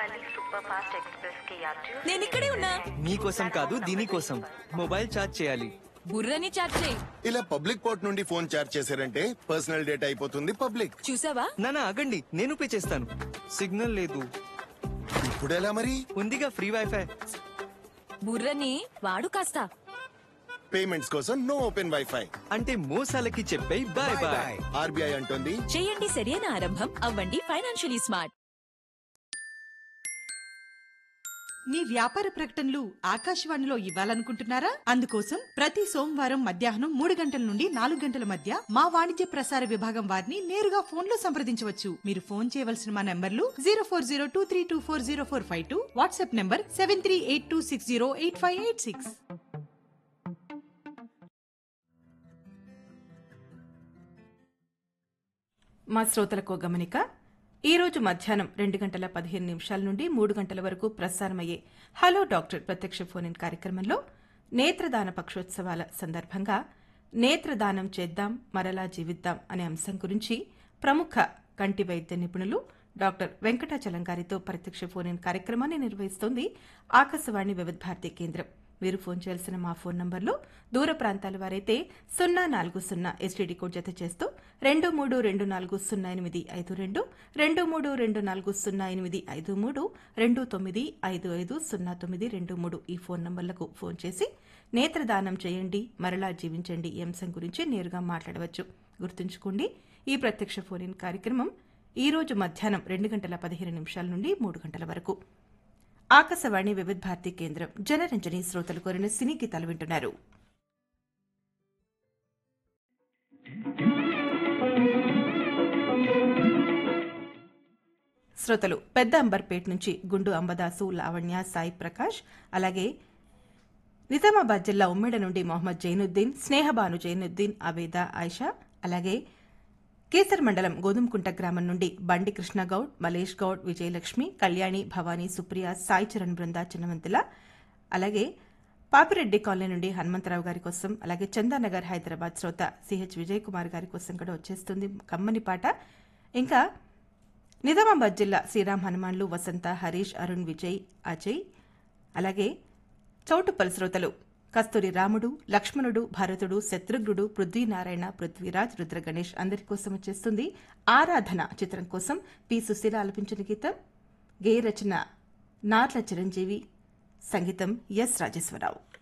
वाली superfast express के यात्रियों से నేను ఇక్కడే ఉన్నా మీకోసం కాదు దీనికోసం మొబైల్ ఛార్జ్ చేయాలి బుర్రని చాట్ చేయి ఇలా పబ్లిక్ పోర్ట్ నుండి ఫోన్ చార్జ్ చేశారంటే పర్సనల్ డేటా అయిపోతుంది పబ్లిక్ చూసావా నానా ఆగండి నేను పే చేస్తాను సిగ్నల్ లేదు ఇప్పుడు ఎలా మరి ఉందిగా ఫ్రీ వైఫై బుర్రని వాడు కాస్త పేమెంట్స్ కోసం నో ఓపెన్ వైఫై అంటే మోసాలకి చెప్పే బాయ్ బాయ్ ఆర్బీఐ అంటోంది చేయండి సరైన ఆరంభం అవ్వండి ఫైనాన్షియలీ స్మార్ట్ మీ వ్యాపార ప్రకటనలు ఆకాశవాణిలో ఇవ్వాలనుకుంటున్నారా అందుకోసం ప్రతి సోమవారం మధ్యాహ్నం మూడు గంటల నుండి నాలుగు గంటల మధ్య మా వాణిజ్య ప్రసార విభాగం వారిని నేరుగా ఫోన్ లో సంప్రదించవచ్చు మీరు ఫోన్ చేయవలసిన మా నంబర్లు zero four zero two three two four zero four five two WhatsApp number seven three eight two six zero eight five eight six మా శ్రోతలకు ఓ గమనిక ఈ రోజు మధ్యాహ్నం రెండు గంటల పదిహేను నిమిషాల నుండి మూడు గంటల వరకు ప్రసారమయ్యే హలో డాక్టర్ ప్రత్యక్ష ఫోన్ ఇన్ కార్యక్రమంలో నేత్రదాన పక్షోత్సవాల సందర్భంగా నేత్రదానం చేద్దాం మరలా జీవిద్దాం అనే అంశం గురించి ప్రముఖ కంటి వైద్య నిపుణులు డాక్టర్ వెంకటాచలం గారితో ప్రత్యక్ష ఫోన్ ఇన్ కార్యక్రమాన్ని నిర్వహిస్తోంది ఆకాశవాణి వివిధ భారతి కేంద్రం మీరు ఫోన్ చేయాల్సిన మా ఫోన్ నంబర్లు దూర ప్రాంతాల వారైతే సున్నా నాలుగు సున్నా ఎస్టీడీ కోడ్ జత చేస్తూ రెండు మూడు రెండు నాలుగు సున్నా ఎనిమిది ఐదు రెండు రెండు మూడు రెండు నాలుగు సున్నా ఎనిమిది ఐదు మూడు రెండు తొమ్మిది ఐదు ఐదు సున్నా తొమ్మిది రెండు మూడు ఈ ఫోన్ నంబర్లకు ఫోన్ చేసి నేత్రదానం చేయండి మరలా జీవించండి ఈ అంశం గురించి నేరుగా మాట్లాడవచ్చు గుర్తుంచుకోండి ఈ ప్రత్యక్ష ఫోన్ ఇన్ కార్యక్రమం ఈ రోజు మధ్యాహ్నం రెండు గంటల పదిహేను నిమిషాల నుండి మూడు గంటల వరకు ఆకాశవాణి వివిధ భారతి కేంద్రం జనరంజని శ్రోతలు కోరిన సినీ గీతాలు వింటున్నారు శ్రోతలు పెద్ద అంబర్పేట నుంచి గుండు అంబదాసు లావణ్య సాయి ప్రకాష్ అలాగే నిజామాబాద్ జిల్లా ఉమ్మెడ నుండి మొహమ్మద్ జైనుద్దీన్ స్నేహబాను జైనుద్దీన్ అబేదా ఆయిషా అలాగే కేసర్ మండలం గోధుమకుంట గ్రామం నుండి బండి కృష్ణగౌడ్ మలేష్ గౌడ్ విజయలక్ష్మి కళ్యాణి భవానీ సుప్రియ సాయి చరణ్ బృంద చిన్నవంతుల అలాగే పాపిరెడ్డి కాలనీ నుండి హనుమంతరావు గారి కోసం అలాగే చందానగర్ హైదరాబాద్ శ్రోత సిహెచ్ విజయ్ కుమార్ గారి కోసం కూడా వచ్చేస్తుంది కమ్మని పాట ఇంకా నిజామాబాద్ జిల్లా శ్రీరామ్ హనుమాన్లు వసంత హరీష్ అరుణ్ విజయ్ అజయ్ అలాగే చౌటుపల్ శ్రోతలు కస్తూరి రాముడు లక్ష్మణుడు భరతుడు శత్రుఘ్నుడు పృథ్వీనారాయణ పృథ్వీరాజ్ రుద్ర గణేష్ అందరి కోసం వచ్చేస్తుంది ఆరాధన చిత్రం కోసం పి సుశీల ఆలపించిన గీతం గేయ రచన నార్ల చిరంజీవి సంగీతం ఎస్ రాజేశ్వరరావు